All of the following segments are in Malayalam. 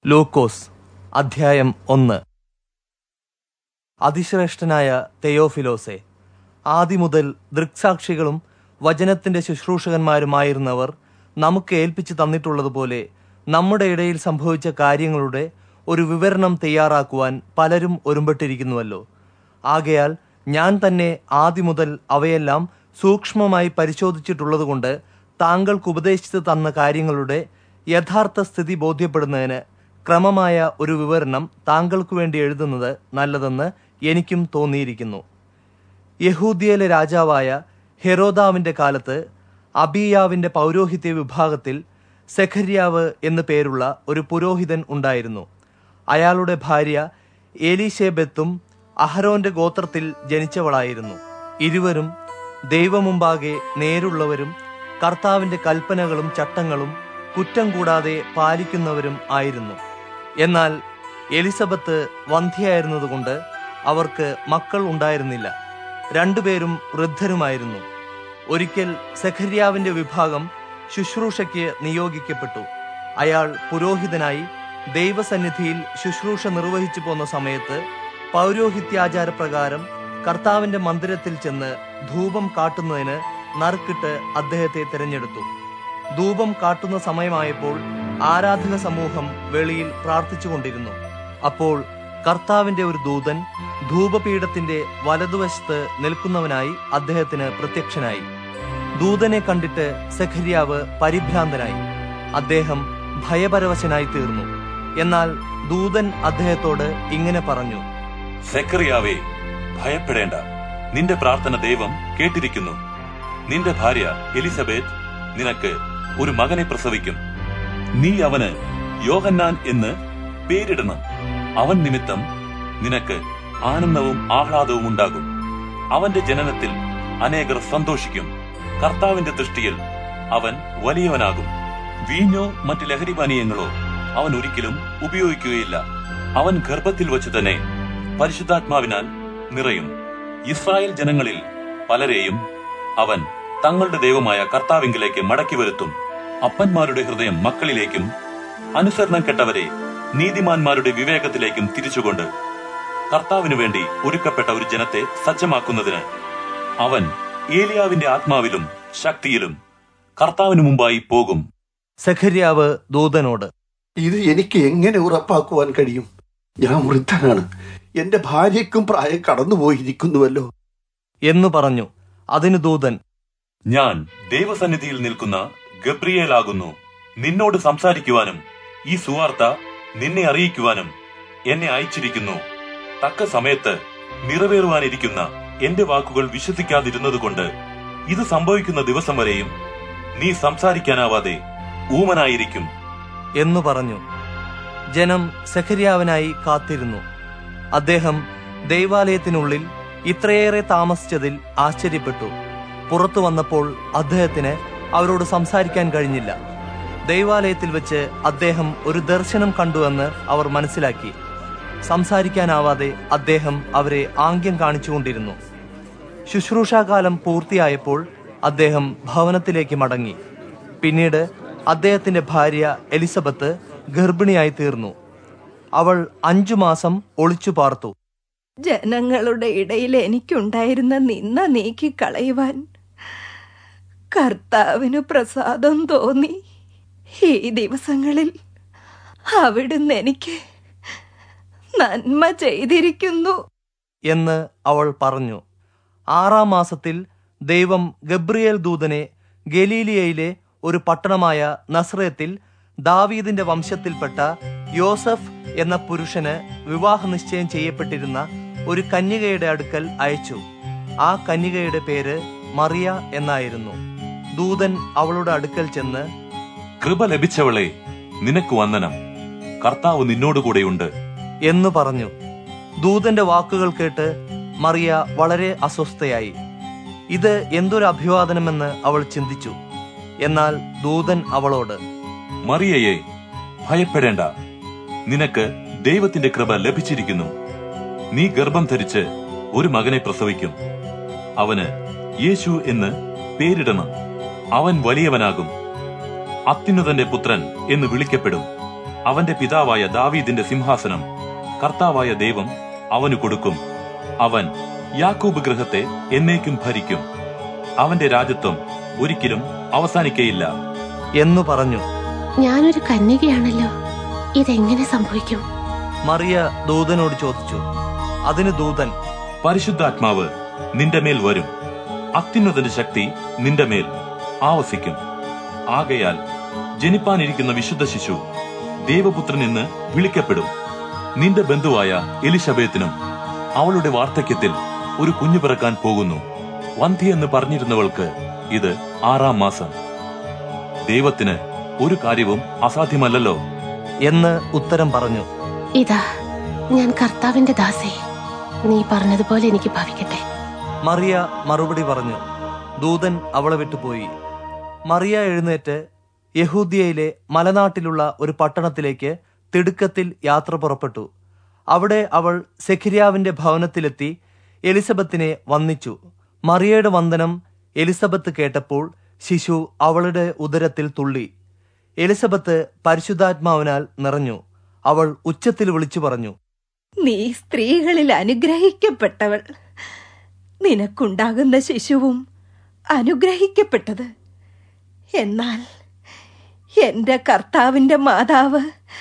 ലൂക്കോസ് അധ്യായം ഒന്ന് അതിശ്രേഷ്ഠനായ തെയോഫിലോസെ ആദിമുതൽ ദൃക്സാക്ഷികളും വചനത്തിന്റെ ശുശ്രൂഷകന്മാരുമായിരുന്നവർ നമുക്ക് ഏൽപ്പിച്ചു തന്നിട്ടുള്ളതുപോലെ നമ്മുടെ ഇടയിൽ സംഭവിച്ച കാര്യങ്ങളുടെ ഒരു വിവരണം തയ്യാറാക്കുവാൻ പലരും ഒരുമ്പെട്ടിരിക്കുന്നുവല്ലോ ആകയാൽ ഞാൻ തന്നെ ആദിമുതൽ അവയെല്ലാം സൂക്ഷ്മമായി പരിശോധിച്ചിട്ടുള്ളതുകൊണ്ട് താങ്കൾക്ക് ഉപദേശിച്ചു തന്ന കാര്യങ്ങളുടെ യഥാർത്ഥ സ്ഥിതി ബോധ്യപ്പെടുന്നതിന് ക്രമമായ ഒരു വിവരണം താങ്കൾക്ക് വേണ്ടി എഴുതുന്നത് നല്ലതെന്ന് എനിക്കും തോന്നിയിരിക്കുന്നു യഹൂദിയയിലെ രാജാവായ ഹെരോദാവിന്റെ കാലത്ത് അബിയാവിന്റെ പൗരോഹിത്യ വിഭാഗത്തിൽ സെഖര്യാവ് എന്നു പേരുള്ള ഒരു പുരോഹിതൻ ഉണ്ടായിരുന്നു അയാളുടെ ഭാര്യ എലീഷേബത്തും അഹരോന്റെ ഗോത്രത്തിൽ ജനിച്ചവളായിരുന്നു ഇരുവരും ദൈവമുമ്പാകെ നേരുള്ളവരും കർത്താവിന്റെ കൽപ്പനകളും ചട്ടങ്ങളും കുറ്റം കൂടാതെ പാലിക്കുന്നവരും ആയിരുന്നു എന്നാൽ എലിസബത്ത് വന്ധ്യയായിരുന്നതുകൊണ്ട് അവർക്ക് മക്കൾ ഉണ്ടായിരുന്നില്ല രണ്ടുപേരും വൃദ്ധരുമായിരുന്നു ഒരിക്കൽ സെഖര്യാവിന്റെ വിഭാഗം ശുശ്രൂഷയ്ക്ക് നിയോഗിക്കപ്പെട്ടു അയാൾ പുരോഹിതനായി ദൈവസന്നിധിയിൽ ശുശ്രൂഷ നിർവഹിച്ചു പോന്ന സമയത്ത് പൗരോഹിത്യാചാരപ്രകാരം കർത്താവിന്റെ മന്ദിരത്തിൽ ചെന്ന് ധൂപം കാട്ടുന്നതിന് നറുക്കിട്ട് അദ്ദേഹത്തെ തിരഞ്ഞെടുത്തു ധൂപം കാട്ടുന്ന സമയമായപ്പോൾ ആരാധക സമൂഹം വെളിയിൽ പ്രാർത്ഥിച്ചുകൊണ്ടിരുന്നു അപ്പോൾ കർത്താവിന്റെ ഒരു ദൂതൻ ധൂപപീഠത്തിന്റെ വലതുവശത്ത് നിൽക്കുന്നവനായി അദ്ദേഹത്തിന് പ്രത്യക്ഷനായി ദൂതനെ കണ്ടിട്ട് സെഖര്യാവ് പരിഭ്രാന്തനായി അദ്ദേഹം ഭയപരവശനായി തീർന്നു എന്നാൽ ദൂതൻ അദ്ദേഹത്തോട് ഇങ്ങനെ പറഞ്ഞു സെക്കറിയാവേ ഭയപ്പെടേണ്ട നിന്റെ പ്രാർത്ഥന ദൈവം കേട്ടിരിക്കുന്നു നിന്റെ ഭാര്യ എലിസബeth നിനക്ക് ഒരു മകനെ പ്രസവിക്കും നീ അവന് യോഹന്നാൻ എന്ന് പേരിടണം അവൻ നിമിത്തം നിനക്ക് ആനന്ദവും ആഹ്ലാദവും ഉണ്ടാകും അവന്റെ ജനനത്തിൽ അനേകർ സന്തോഷിക്കും കർത്താവിന്റെ ദൃഷ്ടിയിൽ അവൻ വലിയവനാകും വീഞ്ഞോ മറ്റ് ലഹരിപാനീയങ്ങളോ അവൻ ഒരിക്കലും ഉപയോഗിക്കുകയില്ല അവൻ ഗർഭത്തിൽ വച്ച് തന്നെ പരിശുദ്ധാത്മാവിനാൽ നിറയും ഇസ്രായേൽ ജനങ്ങളിൽ പലരെയും അവൻ തങ്ങളുടെ ദൈവമായ കർത്താവിങ്കിലേക്ക് മടക്കി വരുത്തും അപ്പന്മാരുടെ ഹൃദയം മക്കളിലേക്കും അനുസരണം കെട്ടവരെ നീതിമാന്മാരുടെ വിവേകത്തിലേക്കും തിരിച്ചുകൊണ്ട് കർത്താവിനു വേണ്ടി ഒരുക്കപ്പെട്ട ഒരു ജനത്തെ സജ്ജമാക്കുന്നതിന് അവൻ ഏലിയാവിന്റെ ആത്മാവിലും ശക്തിയിലും കർത്താവിനു മുമ്പായി പോകും സെഖര്യാവ് ദൂതനോട് ഇത് എനിക്ക് എങ്ങനെ ഉറപ്പാക്കുവാൻ കഴിയും ഞാൻ വൃദ്ധനാണ് എന്റെ ഭാര്യയ്ക്കും പ്രായം കടന്നുപോയിരിക്കുന്നുവല്ലോ എന്നു പറഞ്ഞു അതിന് ദൂതൻ ഞാൻ ദൈവസന്നിധിയിൽ നിൽക്കുന്ന ഗബ്രിയേലാകുന്നു നിന്നോട് സംസാരിക്കുവാനും ഈ സുവാർത്ത നിന്നെ അറിയിക്കുവാനും എന്നെ അയച്ചിരിക്കുന്നു തക്ക സമയത്ത് നിറവേറുവാനിരിക്കുന്ന എന്റെ വാക്കുകൾ വിശ്വസിക്കാതിരുന്നതുകൊണ്ട് ഇത് സംഭവിക്കുന്ന ദിവസം വരെയും നീ സംസാരിക്കാനാവാതെ ഊമനായിരിക്കും എന്നു പറഞ്ഞു ജനം സെഖര്യാവിനായി കാത്തിരുന്നു അദ്ദേഹം ദൈവാലയത്തിനുള്ളിൽ ഇത്രയേറെ താമസിച്ചതിൽ ആശ്ചര്യപ്പെട്ടു പുറത്തു വന്നപ്പോൾ അദ്ദേഹത്തിന് അവരോട് സംസാരിക്കാൻ കഴിഞ്ഞില്ല ദൈവാലയത്തിൽ വെച്ച് അദ്ദേഹം ഒരു ദർശനം കണ്ടുവെന്ന് അവർ മനസ്സിലാക്കി സംസാരിക്കാനാവാതെ അദ്ദേഹം അവരെ ആംഗ്യം കാണിച്ചുകൊണ്ടിരുന്നു ശുശ്രൂഷാകാലം പൂർത്തിയായപ്പോൾ അദ്ദേഹം ഭവനത്തിലേക്ക് മടങ്ങി പിന്നീട് അദ്ദേഹത്തിന്റെ ഭാര്യ എലിസബത്ത് ഗർഭിണിയായി തീർന്നു അവൾ അഞ്ചു മാസം ഒളിച്ചു പാർത്തു ജനങ്ങളുടെ ഇടയിൽ എനിക്കുണ്ടായിരുന്ന നിന്ന നീക്കിക്കളയുവാൻ കർത്താവിന് പ്രസാദം തോന്നി ഈ ദിവസങ്ങളിൽ അവിടുന്ന് എനിക്ക് നന്മ ചെയ്തിരിക്കുന്നു എന്ന് അവൾ പറഞ്ഞു ആറാം മാസത്തിൽ ദൈവം ഗബ്രിയേൽ ദൂതനെ ഗലീലിയയിലെ ഒരു പട്ടണമായ നസ്രയത്തിൽ ദാവീദിന്റെ വംശത്തിൽപ്പെട്ട യോസഫ് എന്ന പുരുഷന് വിവാഹ നിശ്ചയം ചെയ്യപ്പെട്ടിരുന്ന ഒരു കന്യകയുടെ അടുക്കൽ അയച്ചു ആ കന്യകയുടെ പേര് മറിയ എന്നായിരുന്നു ദൂതൻ അവളുടെ അടുക്കൽ ചെന്ന് കൃപ ലഭിച്ചവളെ നിനക്ക് വന്ദനം കർത്താവ് നിന്നോടുകൂടെയുണ്ട് എന്നു പറഞ്ഞു ദൂതന്റെ വാക്കുകൾ കേട്ട് മറിയ വളരെ അസ്വസ്ഥയായി ഇത് എന്തൊരു അഭിവാദനമെന്ന് അവൾ ചിന്തിച്ചു എന്നാൽ ദൂതൻ അവളോട് മറിയയെ ഭയപ്പെടേണ്ട നിനക്ക് ദൈവത്തിന്റെ കൃപ ലഭിച്ചിരിക്കുന്നു നീ ഗർഭം ധരിച്ച് ഒരു മകനെ പ്രസവിക്കും അവന് യേശു എന്ന് പേരിടണം അവൻ വലിയവനാകും അത്യുന്നതന്റെ പുത്രൻ എന്ന് വിളിക്കപ്പെടും അവന്റെ പിതാവായ ദാവീദിന്റെ സിംഹാസനം കർത്താവായ ദൈവം അവന് കൊടുക്കും അവൻ യാക്കോബ് ഗൃഹത്തെ എന്നേക്കും ഭരിക്കും അവന്റെ രാജ്യത്വം ഒരിക്കലും അവസാനിക്കയില്ല എന്നു പറഞ്ഞു ഞാനൊരു കന്യകയാണല്ലോ ഇതെങ്ങനെ സംഭവിക്കും മറിയ ദൂതനോട് ചോദിച്ചു അതിന് ദൂതൻ പരിശുദ്ധാത്മാവ് നിന്റെ മേൽ വരും അത്യുന്നതന്റെ ശക്തി നിന്റെ മേൽ ആവസിക്കും ആകയാൽ ജനിപ്പാനിരിക്കുന്ന വിശുദ്ധ ശിശു ദേവപുത്രൻ എന്ന് വിളിക്കപ്പെടും നിന്റെ ബന്ധുവായ എലിശബേത്തിനും അവളുടെ വാർദ്ധക്യത്തിൽ ഒരു കുഞ്ഞു പിറക്കാൻ പോകുന്നു വന്ധ്യ എന്ന് പറഞ്ഞിരുന്നവൾക്ക് ഇത് ആറാം മാസം ദൈവത്തിന് ഒരു കാര്യവും അസാധ്യമല്ലല്ലോ എന്ന് ഉത്തരം പറഞ്ഞു ഇതാ ഞാൻ കർത്താവിന്റെ ദാസേ നീ പറഞ്ഞതുപോലെ എനിക്ക് ഭവിക്കട്ടെ മറിയ മറുപടി പറഞ്ഞു ദൂതൻ അവളെ വിട്ടുപോയി മറിയ എഴുന്നേറ്റ് യഹൂദിയയിലെ മലനാട്ടിലുള്ള ഒരു പട്ടണത്തിലേക്ക് തിടുക്കത്തിൽ യാത്ര പുറപ്പെട്ടു അവിടെ അവൾ സെഖിരിയാവിന്റെ ഭവനത്തിലെത്തി എലിസബത്തിനെ വന്ദിച്ചു മറിയയുടെ വന്ദനം എലിസബത്ത് കേട്ടപ്പോൾ ശിശു അവളുടെ ഉദരത്തിൽ തുള്ളി എലിസബത്ത് പരിശുദ്ധാത്മാവിനാൽ നിറഞ്ഞു അവൾ ഉച്ചത്തിൽ വിളിച്ചു പറഞ്ഞു നീ സ്ത്രീകളിൽ അനുഗ്രഹിക്കപ്പെട്ടവൾ നിനക്കുണ്ടാകുന്ന ശിശുവും അനുഗ്രഹിക്കപ്പെട്ടത് എന്നാൽ എന്റെ കർത്താവിന്റെ മാതാവ്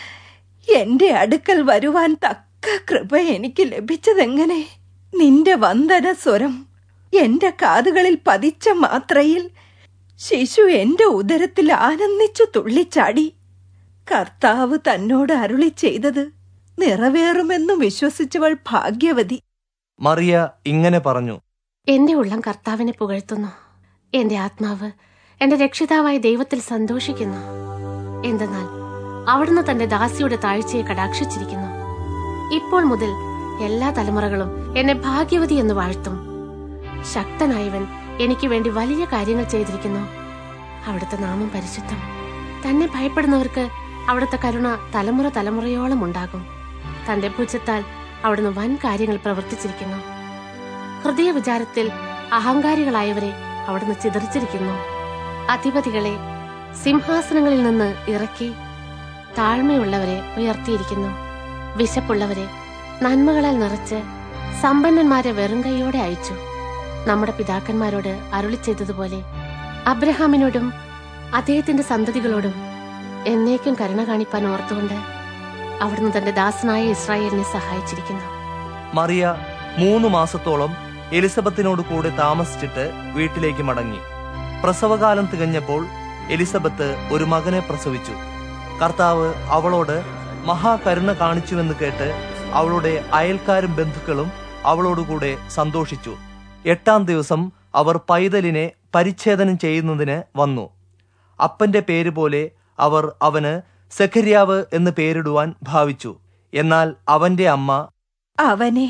എന്റെ അടുക്കൽ വരുവാൻ തക്ക കൃപ എനിക്ക് ലഭിച്ചതെങ്ങനെ നിന്റെ വന്ദന സ്വരം എന്റെ കാതുകളിൽ പതിച്ച മാത്രയിൽ ശിശു എന്റെ ഉദരത്തിൽ ആനന്ദിച്ചു തുള്ളിച്ചാടി കർത്താവ് തന്നോട് അരുളി ചെയ്തത് നിറവേറുമെന്നു വിശ്വസിച്ചവൾ ഭാഗ്യവതി മറിയ ഇങ്ങനെ പറഞ്ഞു എന്റെ ഉള്ളം കർത്താവിനെ പുകഴ്ത്തുന്നു എന്റെ ആത്മാവ് എന്റെ രക്ഷിതാവായ ദൈവത്തിൽ സന്തോഷിക്കുന്നു എന്തെന്നാൽ അവിടുന്ന് തന്റെ ദാസിയുടെ താഴ്ചയെ കടാക്ഷിച്ചിരിക്കുന്നു ഇപ്പോൾ മുതൽ എല്ലാ തലമുറകളും എന്നെ ഭാഗ്യവതി എന്ന് വാഴ്ത്തും ശക്തനായവൻ എനിക്ക് വേണ്ടി വലിയ കാര്യങ്ങൾ ചെയ്തിരിക്കുന്നു അവിടുത്തെ നാമം പരിശുദ്ധം തന്നെ ഭയപ്പെടുന്നവർക്ക് അവിടുത്തെ കരുണ തലമുറ തലമുറയോളം ഉണ്ടാകും തന്റെ ഭുജത്താൽ അവിടുന്ന് വൻ കാര്യങ്ങൾ പ്രവർത്തിച്ചിരിക്കുന്നു ഹൃദയ വിചാരത്തിൽ അഹങ്കാരികളായവരെ അവിടുന്ന് ചിതറിച്ചിരിക്കുന്നു അധിപതികളെ സിംഹാസനങ്ങളിൽ നിന്ന് ഇറക്കി താഴ്മയുള്ളവരെ ഉയർത്തിയിരിക്കുന്നു വിശപ്പുള്ളവരെ നന്മകളാൽ നിറച്ച് സമ്പന്നന്മാരെ വെറും കൈയോടെ അയച്ചു നമ്മുടെ പിതാക്കന്മാരോട് അരുളി ചെയ്തതുപോലെ അബ്രഹാമിനോടും അദ്ദേഹത്തിന്റെ സന്തതികളോടും എന്നേക്കും കരുണ കാണിപ്പാൻ ഓർത്തുകൊണ്ട് അവിടുന്ന് തന്റെ ദാസനായ ഇസ്രായേലിനെ സഹായിച്ചിരിക്കുന്നു മറിയ മൂന്ന് മാസത്തോളം എലിസബത്തിനോട് കൂടെ താമസിച്ചിട്ട് വീട്ടിലേക്ക് മടങ്ങി പ്രസവകാലം തികഞ്ഞപ്പോൾ എലിസബത്ത് ഒരു മകനെ പ്രസവിച്ചു കർത്താവ് അവളോട് മഹാകരുണ കാണിച്ചുവെന്ന് കേട്ട് അവളുടെ അയൽക്കാരും ബന്ധുക്കളും അവളോടുകൂടെ സന്തോഷിച്ചു എട്ടാം ദിവസം അവർ പൈതലിനെ പരിച്ഛേദനം ചെയ്യുന്നതിന് വന്നു അപ്പന്റെ പേര് പോലെ അവർ അവന് സെഖര്യാവ് എന്ന് പേരിടുവാൻ ഭാവിച്ചു എന്നാൽ അവന്റെ അമ്മ അവനെ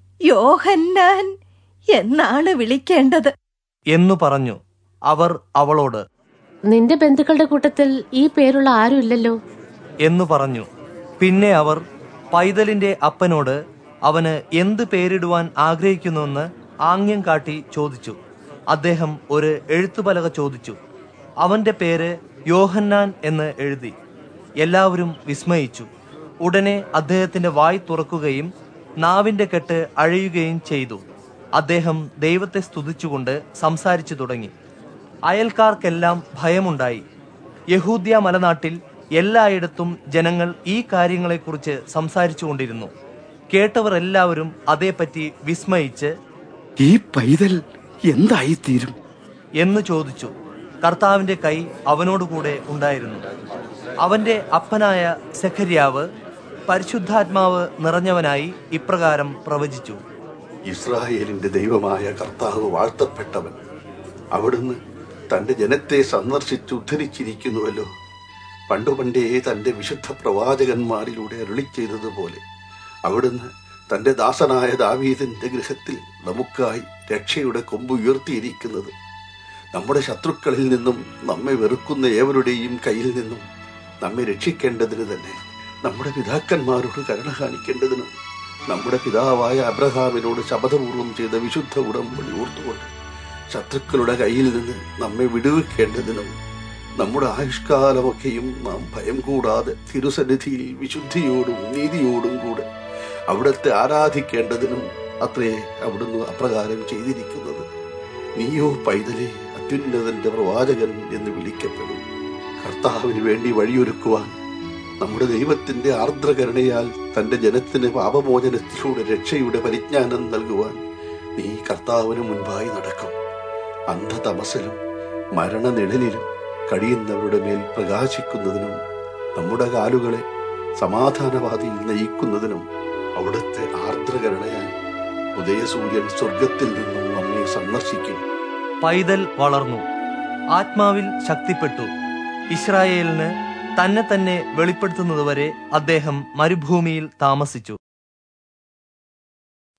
യോഹന്നാൻ എന്നാണ് വിളിക്കേണ്ടത് എന്നു പറഞ്ഞു അവർ അവളോട് നിന്റെ ബന്ധുക്കളുടെ കൂട്ടത്തിൽ ഈ പേരുള്ള ആരും ഇല്ലല്ലോ എന്നു പറഞ്ഞു പിന്നെ അവർ പൈതലിന്റെ അപ്പനോട് അവന് എന്ത് പേരിടുവാൻ ആഗ്രഹിക്കുന്നുവെന്ന് ആംഗ്യം കാട്ടി ചോദിച്ചു അദ്ദേഹം ഒരു എഴുത്തുപലക ചോദിച്ചു അവന്റെ പേര് യോഹന്നാൻ എന്ന് എഴുതി എല്ലാവരും വിസ്മയിച്ചു ഉടനെ അദ്ദേഹത്തിന്റെ വായ് തുറക്കുകയും നാവിന്റെ കെട്ട് അഴയുകയും ചെയ്തു അദ്ദേഹം ദൈവത്തെ സ്തുതിച്ചുകൊണ്ട് സംസാരിച്ചു തുടങ്ങി അയൽക്കാർക്കെല്ലാം ഭയമുണ്ടായി യഹൂദ്യ മലനാട്ടിൽ എല്ലായിടത്തും ജനങ്ങൾ ഈ കാര്യങ്ങളെക്കുറിച്ച് സംസാരിച്ചുകൊണ്ടിരുന്നു കേട്ടവർ എല്ലാവരും അതേപ്പറ്റി വിസ്മയിച്ച് ഈ പൈതൽ എന്തായിത്തീരും എന്ന് ചോദിച്ചു കർത്താവിന്റെ കൈ അവനോടുകൂടെ ഉണ്ടായിരുന്നു അവന്റെ അപ്പനായ സെഖര്യാവ് പരിശുദ്ധാത്മാവ് നിറഞ്ഞവനായി ഇപ്രകാരം പ്രവചിച്ചു ഇസ്രായേലിന്റെ ദൈവമായ കർത്താവ് വാഴ്ത്തപ്പെട്ടവൻ അവിടുന്ന് തന്റെ ജനത്തെ സന്ദർശിച്ച് ഉദ്ധരിച്ചിരിക്കുന്നുവല്ലോ പണ്ടു പണ്ടേ തന്റെ വിശുദ്ധ പ്രവാചകന്മാരിലൂടെ അരുളി ചെയ്തതുപോലെ അവിടുന്ന് തന്റെ ദാസനായ ദാവീദിന്റെ ഗൃഹത്തിൽ നമുക്കായി രക്ഷയുടെ കൊമ്പ് ഉയർത്തിയിരിക്കുന്നത് നമ്മുടെ ശത്രുക്കളിൽ നിന്നും നമ്മെ വെറുക്കുന്ന ഏവരുടെയും കയ്യിൽ നിന്നും നമ്മെ രക്ഷിക്കേണ്ടതിന് തന്നെ നമ്മുടെ പിതാക്കന്മാരോട് കരുണ കാണിക്കേണ്ടതിനും നമ്മുടെ പിതാവായ അബ്രഹാമിനോട് ശപഥപൂർവം ചെയ്ത വിശുദ്ധ ഉടമ്പടി ഓർത്തുകൊണ്ട് ശത്രുക്കളുടെ കയ്യിൽ നിന്ന് നമ്മെ വിടുവിക്കേണ്ടതിനും നമ്മുടെ ആയുഷ്കാലമൊക്കെയും നാം ഭയം കൂടാതെ തിരുസന്നിധിയിൽ വിശുദ്ധിയോടും നീതിയോടും കൂടെ അവിടുത്തെ ആരാധിക്കേണ്ടതിനും അത്രേ അവിടുന്ന് അപ്രകാരം ചെയ്തിരിക്കുന്നത് നീയോ പൈതലെ അത്യുന്നതന്റെ പ്രവാചകൻ എന്ന് വിളിക്കപ്പെടും കർത്താവിന് വേണ്ടി വഴിയൊരുക്കുവാൻ നമ്മുടെ ദൈവത്തിന്റെ ആർദ്രകരുണയാൽ തന്റെ ജനത്തിന് പാപമോചനത്തിലൂടെ രക്ഷയുടെ പരിജ്ഞാനം നൽകുവാൻ നീ കർത്താവിന് മുൻപായി നടക്കും അന്ധതമസിലും മരണനിഴലിലും കഴിയുന്നവരുടെ മേൽ പ്രകാശിക്കുന്നതിനും നമ്മുടെ കാലുകളെ സമാധാനവാദിയിൽ നയിക്കുന്നതിനും അവിടുത്തെ ആർദ്രകരുണയാൽ ഉദയസൂര്യൻ സ്വർഗത്തിൽ നിന്നും നമ്മെ സന്ദർശിക്കും പൈതൽ വളർന്നു ആത്മാവിൽ ശക്തിപ്പെട്ടു ഇസ്രായേലിന് തന്നെ തന്നെ വെളിപ്പെടുത്തുന്നതുവരെ അദ്ദേഹം മരുഭൂമിയിൽ താമസിച്ചു